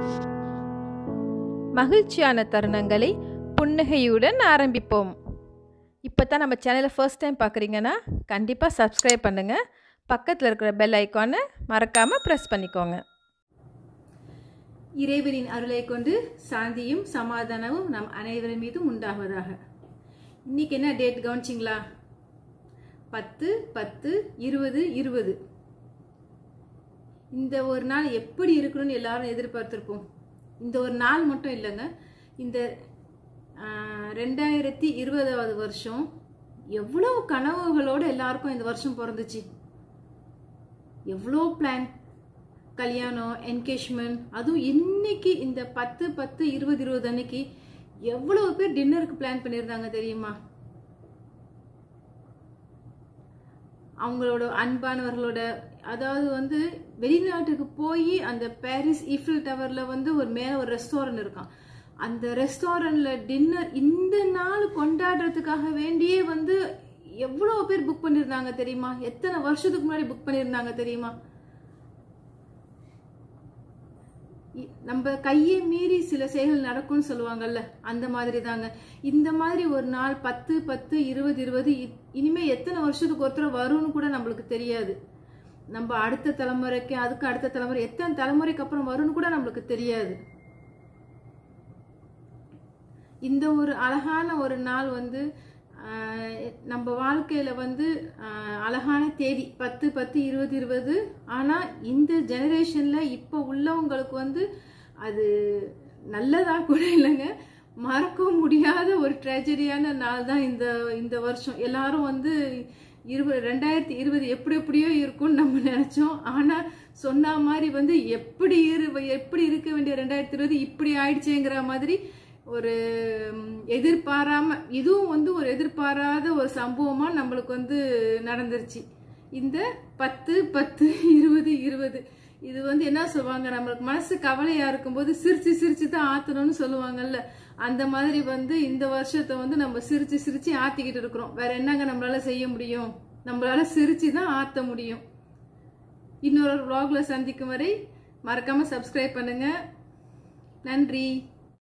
மகிழ்ச்சியான தருணங்களை புன்னகையுடன் ஆரம்பிப்போம் இப்போ தான் நம்ம சேனலை ஃபர்ஸ்ட் டைம் பார்க்குறீங்கன்னா கண்டிப்பாக சப்ஸ்கிரைப் பண்ணுங்கள் பக்கத்தில் இருக்கிற பெல் ஐக்கானை மறக்காமல் ப்ரெஸ் பண்ணிக்கோங்க இறைவனின் அருளை கொண்டு சாந்தியும் சமாதானமும் நம் அனைவரின் மீதும் உண்டாவதாக இன்னைக்கு என்ன டேட் கவனிச்சிங்களா பத்து பத்து இருபது இருபது இந்த ஒரு நாள் எப்படி இருக்கணும்னு எல்லாரும் எதிர்பார்த்திருப்போம் இந்த ஒரு நாள் மட்டும் இல்லைங்க இந்த ஆஹ், ரெண்டாயிரத்தி இருபதாவது வருஷம் எவ்வளோ கனவுகளோடு எல்லாருக்கும் இந்த வருஷம் பிறந்துச்சு எவ்வளோ பிளான் கல்யாணம் என்கேஜ்மெண்ட் அதுவும் இன்னைக்கு இந்த பத்து பத்து இருபது இருபது அன்னைக்கு எவ்வளவு பேர் டின்னருக்கு பிளான் பண்ணியிருந்தாங்க தெரியுமா அவங்களோட அன்பானவர்களோட அதாவது வந்து வெளிநாட்டுக்கு போய் அந்த பாரிஸ் ஈஃபில் டவர்ல வந்து ஒரு மேல ஒரு ரெஸ்டாரண்ட் இருக்கான் அந்த ரெஸ்டாரண்ட்ல டின்னர் இந்த நாள் கொண்டாடுறதுக்காக வேண்டியே வந்து எவ்வளவு பேர் புக் பண்ணியிருந்தாங்க தெரியுமா எத்தனை வருஷத்துக்கு முன்னாடி புக் பண்ணியிருந்தாங்க தெரியுமா இ- நம்ம கையை மீறி சில செயல்கள் நடக்கும்னு சொல்லுவாங்கல்ல அந்த மாதிரி தாங்க இந்த மாதிரி ஒரு நாள் பத்து பத்து இருபது இருபது இ- இனிமே எத்தனை வருஷத்துக்கு ஒருத்தர் வரும்னு கூட நம்மளுக்கு தெரியாது நம்ம அடுத்த தலைமுறைக்கு அதுக்கு அடுத்த தலைமுறை எத்தனை தலைமுறைக்கு அப்புறம் வரும்னு கூட நம்மளுக்கு தெரியாது இந்த ஒரு அழகான ஒரு நாள் வந்து ஆஹ், நம்ம வாழ்க்கையில வந்து ஆஹ், அழகான தேதி பத்து பத்து இருபது இருபது ஆனா இந்த ஜெனரேஷன்ல இப்போ உள்ளவங்களுக்கு வந்து அது நல்லதா கூட இல்லைங்க மறக்க முடியாத ஒரு ட்ராஜடியான நாள் தான் இந்த இந்த வருஷம் எல்லாரும் வந்து இருபது ரெண்டாயிரத்தி இருபது எப்படி எப்படியோ இருக்கும்னு நம்ம நினைச்சோம் ஆனா சொன்ன மாதிரி வந்து எப்படி இரு எப்படி இருக்க வேண்டிய ரெண்டாயிரத்தி இருபது இப்படி ஆயிடுச்சேங்கிற மாதிரி ஒரு ம், எதிர்பாராம இதுவும் வந்து ஒரு எதிர்பாராத ஒரு சம்பவமா நம்மளுக்கு வந்து நடந்துருச்சு இந்த பத்து பத்து இருபது இருபது இது வந்து என்ன சொல்லுவாங்க நம்மளுக்கு மனசு கவலையா இருக்கும்போது சிரிச்சு சிரிச்சு தான் ஆத்தணும்னு சொல்லுவாங்கல்ல அந்த மாதிரி வந்து இந்த வருஷத்தை வந்து நம்ம சிரிச்சு சிரிச்சு ஆத்திக்கிட்டு இருக்கிறோம் வேற என்னங்க நம்மளால செய்ய முடியும் நம்மளால சிரிச்சு தான் ஆத்த முடியும் இன்னொரு vlogல சந்திக்கும் வரை மறக்காம சப்ஸ்கிரைப் பண்ணுங்க நன்றி